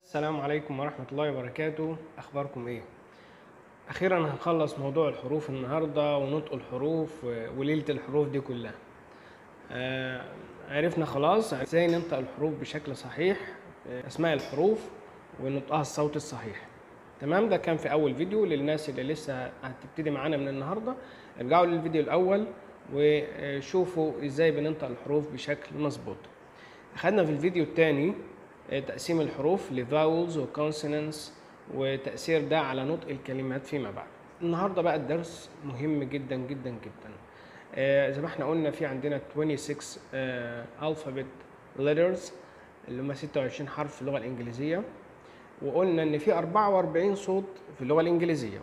السلام عليكم ورحمة الله وبركاته أخباركم إيه؟ أخيرا هنخلص موضوع الحروف النهاردة ونطق الحروف و- وليلة الحروف دي كلها آه، عرفنا خلاص ازاي ننطق الحروف بشكل صحيح آه، أسماء الحروف ونطقها الصوتي الصحيح تمام ده كان في أول فيديو للناس اللي لسه هتبتدي معانا من النهاردة ارجعوا للفيديو الأول وشوفوا ازاي بننطق الحروف بشكل مظبوط أخدنا في الفيديو الثاني تقسيم الحروف لفاولز وكونسونانتس وتأثير ده على نطق الكلمات فيما بعد النهارده بقى الدرس مهم جدا جدا جدا آه، زي ما احنا قلنا في عندنا 26 الفابت letters اللي هم 26 حرف في اللغة الإنجليزية وقلنا إن في 44 صوت في اللغة الإنجليزية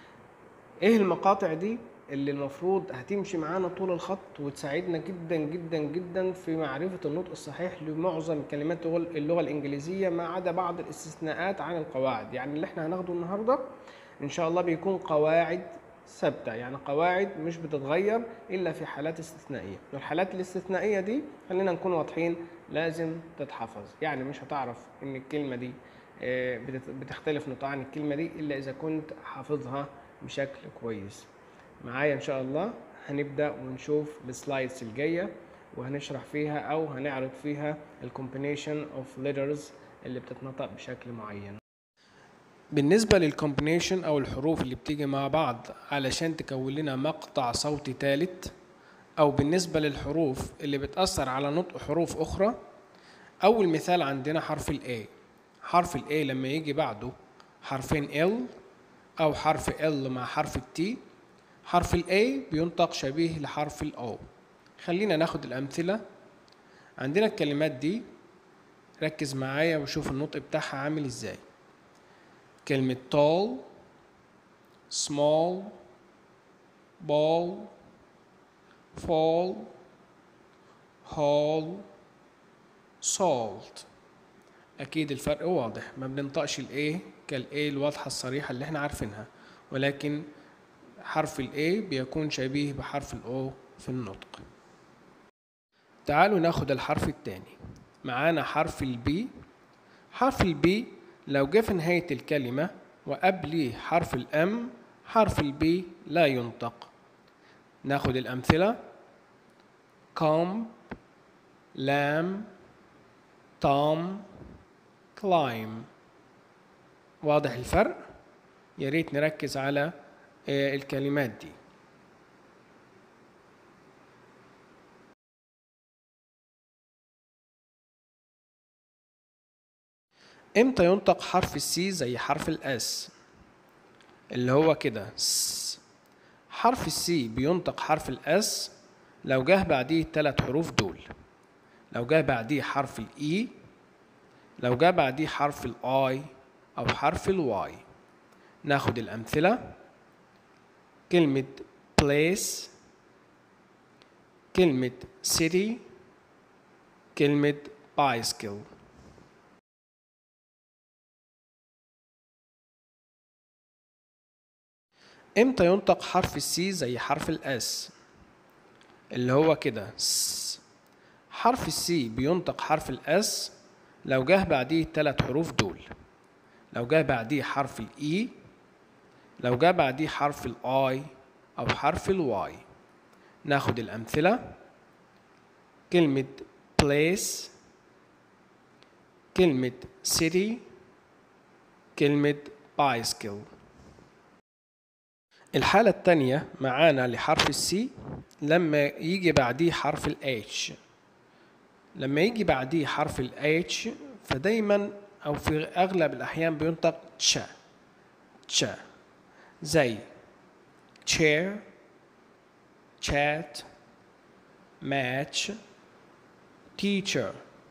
ايه المقاطع دي اللي المفروض هتمشي معانا طول الخط وتساعدنا جدا جدا جدا في معرفة النطق الصحيح لمعظم كلمات اللغة- اللغة الإنجليزية ما عدا بعض الاستثناءات عن القواعد يعني اللي احنا هناخده النهاردة إن شاء الله بيكون قواعد ثابتة يعني قواعد مش بتتغير إلا في حالات استثنائية والحالات الاستثنائية دي خلينا نكون واضحين لازم تتحفظ يعني مش هتعرف إن الكلمة دي آه، بتت- بتختلف نطقها عن الكلمة دي إلا إذا كنت حافظها بشكل كويس معايا ان شاء الله هنبدا ونشوف السلايدز الجايه وهنشرح فيها او هنعرض فيها الكومبينيشن اوف ليترز اللي بتتنطق بشكل معين بالنسبة للكومبينيشن أو الحروف اللي بتيجي مع بعض علشان تكون لنا مقطع صوتي ثالث أو بالنسبة للحروف اللي بتأثر على نطق حروف أخرى أول مثال عندنا حرف ال A حرف ال A لما يجي بعده حرفين L أو حرف L مع حرف ال T حرف ال A بينطق شبيه لحرف ال O خلينا ناخد الأمثلة عندنا الكلمات دي ركز معايا وشوف النطق بتاعها عامل ازاي كلمة tall small ball fall hall salt أكيد الفرق واضح ما بننطقش ال A كال A الواضحة الصريحة اللي احنا عارفينها ولكن حرف ال A بيكون شبيه بحرف ال O في النطق تعالوا ناخد الحرف الثاني معانا حرف ال B حرف ال B لو جه في نهاية الكلمة وقبليه حرف ال M حرف ال B لا ينطق ناخد الأمثلة comb lamb tom climb واضح الفرق يا ريت نركز على آه، الكلمات دي امتى ينطق حرف السي زي حرف الاس اللي هو كده س حرف السي بينطق حرف الاس لو جه بعديه الثلاث حروف دول لو جه بعديه حرف الاي لو جه بعديه حرف الاي او حرف الواي ناخد الامثله كلمة place كلمة city كلمة bicycle امتى ينطق حرف السي زي حرف الاس اللي هو كده س حرف السي بينطق حرف الاس لو جه بعديه الثلاث حروف دول لو جه بعديه حرف الاي لو جاء بعديه حرف الاي او حرف الواي ناخد الامثله كلمه place كلمه city كلمه bicycle الحالة التانية معانا لحرف السي لما يجي بعديه حرف الاتش لما يجي بعديه حرف الاتش فدايما او في اغلب الاحيان بينطق تشا تشا زي chair chat match teacher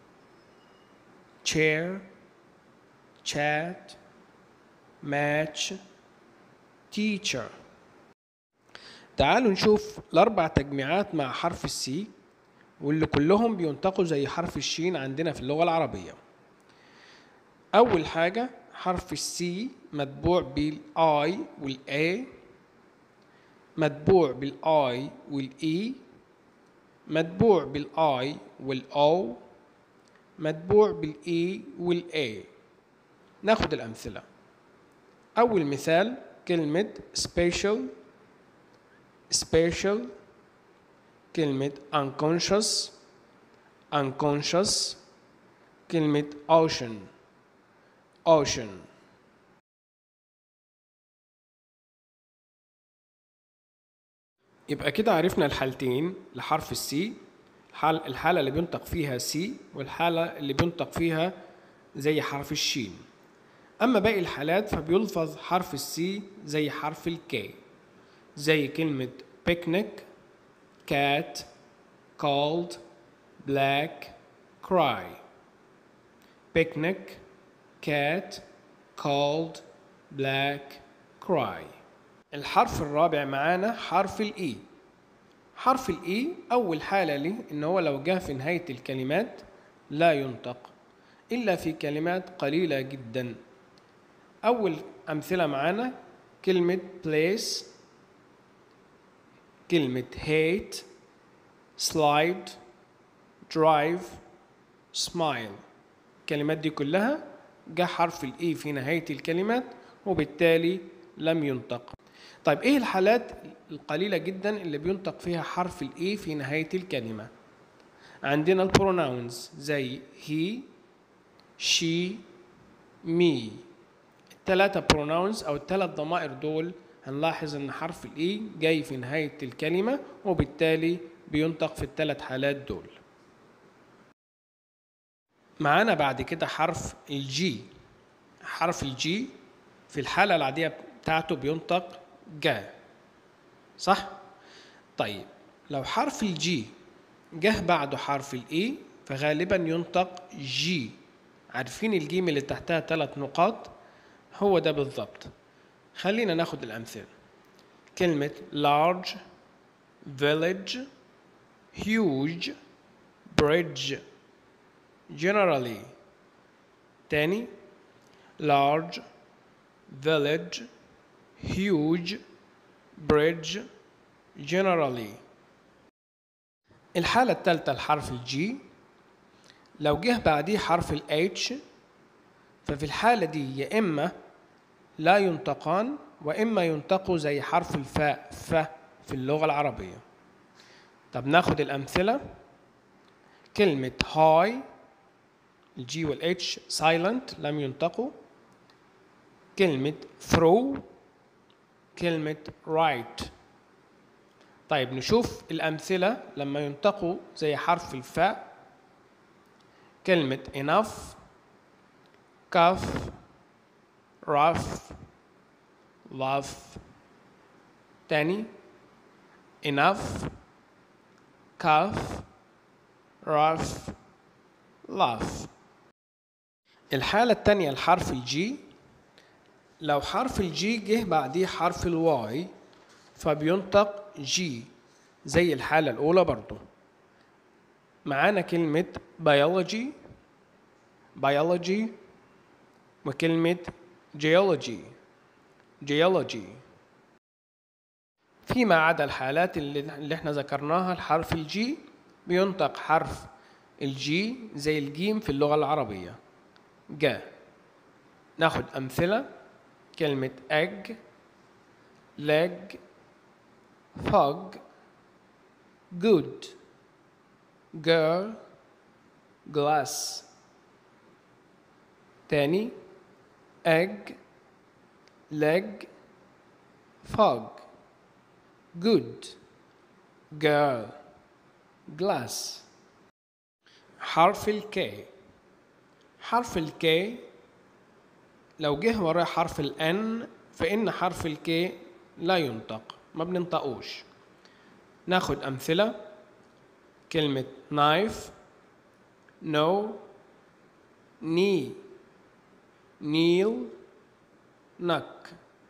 chair chat match teacher تعالوا نشوف الأربع تجميعات مع حرف السي واللي كلهم بينطقوا زي حرف الشين عندنا في اللغة العربية أول حاجة حرف السي متبوع بالاي والاي متبوع بالاي والاي متبوع بالاي والاو متبوع بالاي والاي ناخد الأمثلة أول مثال كلمة spatial spatial كلمة unconscious unconscious كلمة ocean ocean يبقى كده عرفنا الحالتين لحرف السي الحال الحالة اللي بينطق فيها سي والحالة اللي بينطق فيها زي حرف الشين أما باقي الحالات فبيلفظ حرف السي زي حرف الكي زي كلمة picnic cat called black cry picnic cat called black cry الحرف الرابع معانا حرف الاي حرف الاي اول حاله ليه ان هو لو جه في نهايه الكلمات لا ينطق الا في كلمات قليله جدا اول امثله معانا كلمه place كلمه hate slide drive smile الكلمات دي كلها جه حرف الاي في نهايه الكلمات وبالتالي لم ينطق طيب ايه الحالات القليلة جدا اللي بينطق فيها حرف الاي في نهاية الكلمة عندنا البروناونز زي he she me الثلاثة بروناونز او الثلاث ضمائر دول هنلاحظ ان حرف الاي جاي في نهاية الكلمة وبالتالي بينطق في الثلاث حالات دول معانا بعد كده حرف الجي حرف الجي في الحالة العادية بتاعته بينطق جا صح؟ طيب لو حرف الجي جه بعده حرف الاي فغالبا ينطق جي عارفين الجيم اللي تحتها ثلاث نقاط هو ده بالضبط خلينا ناخد الأمثلة كلمة large village huge bridge generally تاني large village huge bridge generally الحالة الثالثة الحرف الجي لو جه بعديه حرف الاتش ففي الحالة دي يا إما لا ينطقان وإما ينطقوا زي حرف الفاء ف في اللغة العربية طب ناخد الأمثلة كلمة هاي الجي والاتش سايلنت لم ينطقوا كلمة through كلمة right طيب نشوف الأمثلة لما ينطقوا زي حرف الفاء كلمة enough كف rough love تاني enough كف rough love الحالة التانية الحرف الجي لو حرف الجي جه بعديه حرف الواي فبينطق جي زي الحالة الأولى برضو معانا كلمة biology biology وكلمة geology geology فيما عدا الحالات اللي, اللي احنا ذكرناها الحرف الجي بينطق حرف الجي زي الجيم في اللغة العربية جا ناخد أمثلة كلمة egg leg fog good girl glass تاني egg leg fog good girl glass حرف الكي حرف الكي لو جه وراه حرف الان فإن حرف الكي لا ينطق ما بننطقوش ناخد أمثلة كلمة knife no knee kneel knock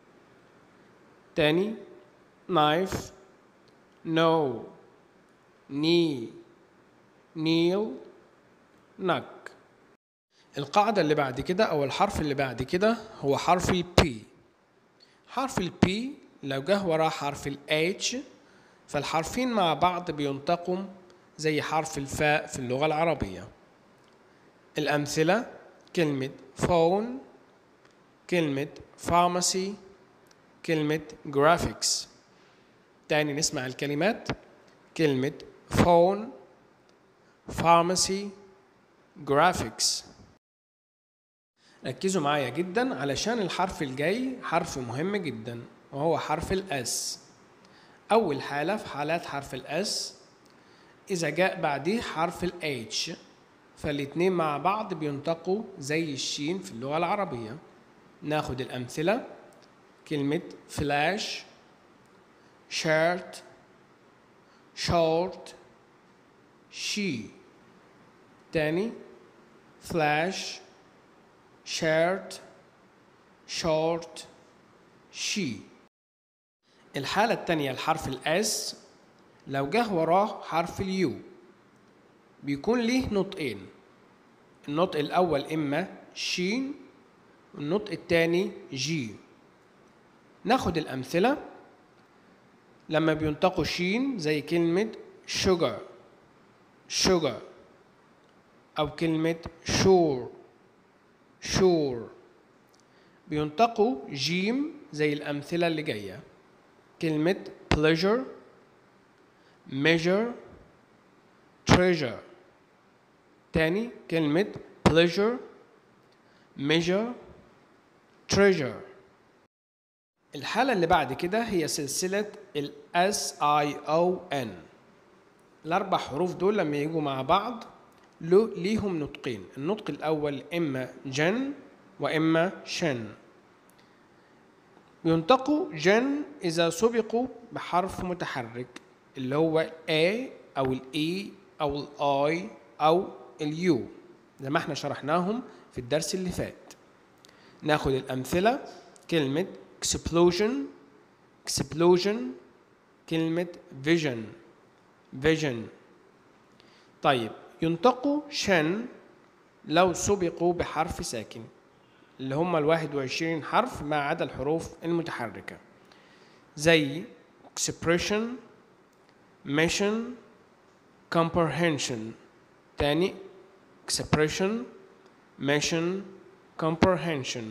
تاني knife no knee kneel knock القاعدة اللي بعد كده أو الحرف اللي بعد كده هو حرف ال P حرف ال P لو جه وراه حرف ال H فالحرفين مع بعض بينطقوا زي حرف الفاء في اللغة العربية الأمثلة كلمة phone كلمة pharmacy كلمة graphics تاني نسمع الكلمات كلمة phone pharmacy graphics ركزوا معايا جدا علشان الحرف الجاي حرف مهم جدا وهو حرف الاس أول حالة في حالات حرف الاس إذا جاء بعديه حرف الاتش فالاتنين مع بعض بينطقوا زي الشين في اللغة العربية ناخد الأمثلة كلمة فلاش شيرت شورت شي تاني فلاش شيرت شورت شي الحالة التانية الحرف الاس لو جه وراه حرف اليو بيكون ليه نطقين النطق الأول إما شين والنطق التاني جي ناخد الأمثلة لما بينطقوا شين زي كلمة sugar sugar أو كلمة sure sure بينطقوا جيم زي الأمثلة اللي جاية كلمة pleasure measure treasure تاني كلمة pleasure measure treasure الحالة اللي بعد كده هي سلسلة ال S I O N الأربع حروف دول لما يجوا مع بعض له ليهم نطقين النطق الأول إما جن وإما شن ينطقوا جن إذا سبقوا بحرف متحرك اللي هو A أو ال E أو ال I أو ال U زي ما احنا شرحناهم في الدرس اللي فات ناخد الأمثلة كلمة explosion explosion كلمة vision vision طيب ينطقوا شن لو سبقوا بحرف ساكن اللي هم الواحد وعشرين حرف ما عدا الحروف المتحركة زي expression mission comprehension تاني expression mission comprehension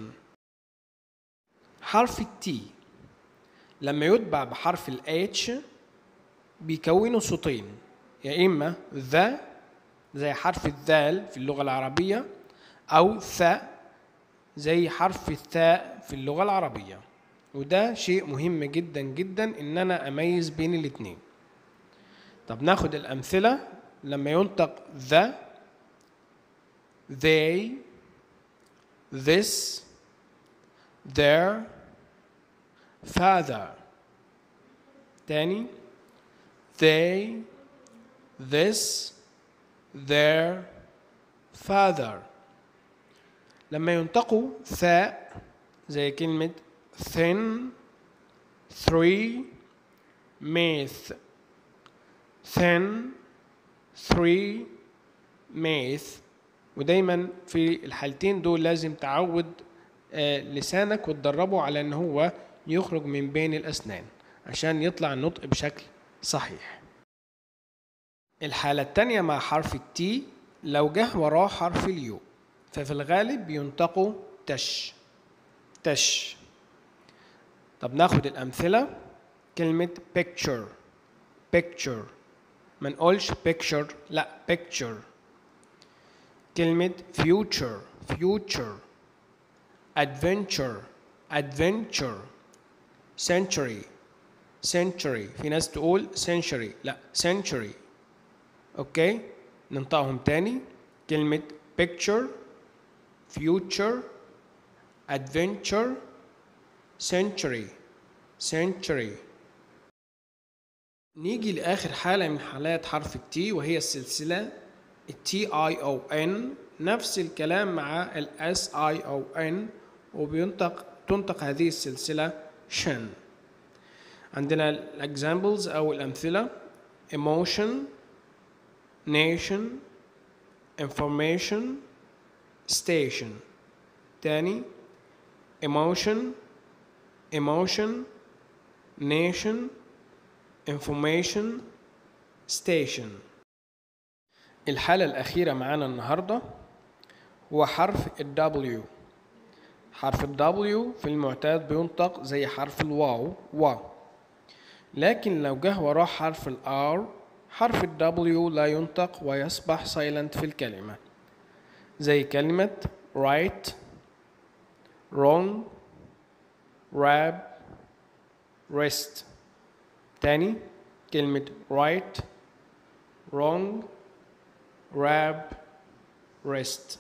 حرف التي لما يتبع بحرف الاتش بيكونوا صوتين يا اما ذا زي حرف الذال في اللغة العربية أو ثاء زي حرف الثاء في اللغة العربية وده شيء مهم جدا جدا إن أنا أميز بين الاتنين طب ناخد الأمثلة لما ينطق ذا they this their father تاني they this their father لما ينطقوا ثاء زي كلمة thin three myth thin three myth ودايما في الحالتين دول لازم تعود آه، لسانك وتدربه على ان هو يخرج من بين الاسنان عشان يطلع النطق بشكل صحيح الحالة التانية مع حرف التي لو جه وراه حرف اليو ففي الغالب بينطقوا تش تش طب ناخد الأمثلة كلمة picture picture ما نقولش picture لا picture كلمة future future adventure adventure century century في ناس تقول century لا century اوكي ننطقهم تاني كلمة picture future adventure century century نيجي لآخر حالة من حالات حرف التي وهي السلسلة التي اي او ان نفس الكلام مع الاس اي او ان وبينطق تنطق هذه السلسلة شن عندنا الاكزامبلز او الامثلة emotion nation information station تاني emotion emotion nation information station الحالة الأخيرة معانا النهاردة هو حرف ال W حرف ال W في المعتاد بينطق زي حرف الواو و لكن لو جه وراه حرف ال R حرف ال W لا ينطق ويصبح silent في الكلمة زي كلمة right wrong grab wrist تاني كلمة right wrong grab wrist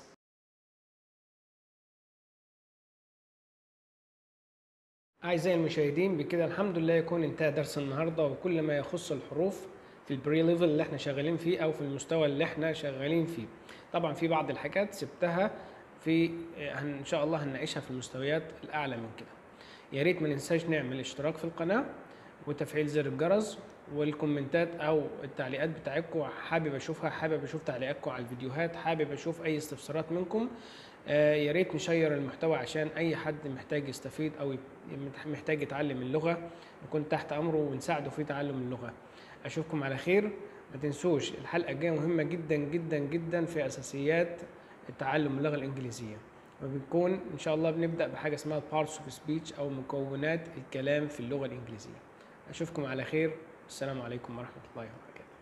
أعزائي المشاهدين بكده الحمد لله يكون انتهى درس النهاردة وكل ما يخص الحروف في البري ليفل اللي احنا شغالين فيه أو في المستوى اللي احنا شغالين فيه طبعا في بعض الحاجات سبتها في هن- إن شاء الله هنناقشها في المستويات الأعلى من كده يا ريت ما ننساش نعمل اشتراك في القناة وتفعيل زر الجرس والكومنتات او التعليقات بتاعتكم حابب اشوفها حابب اشوف تعليقاتكم على الفيديوهات حابب اشوف اي استفسارات منكم آه، يا ريت نشير المحتوى عشان اي حد محتاج يستفيد او يت- محتاج يتعلم اللغة نكون تحت امره ونساعده في تعلم اللغة اشوفكم على خير ما تنسوش الحلقة الجاية مهمة جدا جدا جدا في اساسيات تعلم اللغة الانجليزية وبنكون ان شاء الله بنبدا بحاجه اسمها parts of speech او مكونات الكلام في اللغه الانجليزيه اشوفكم على خير السلام عليكم ورحمه الله وبركاته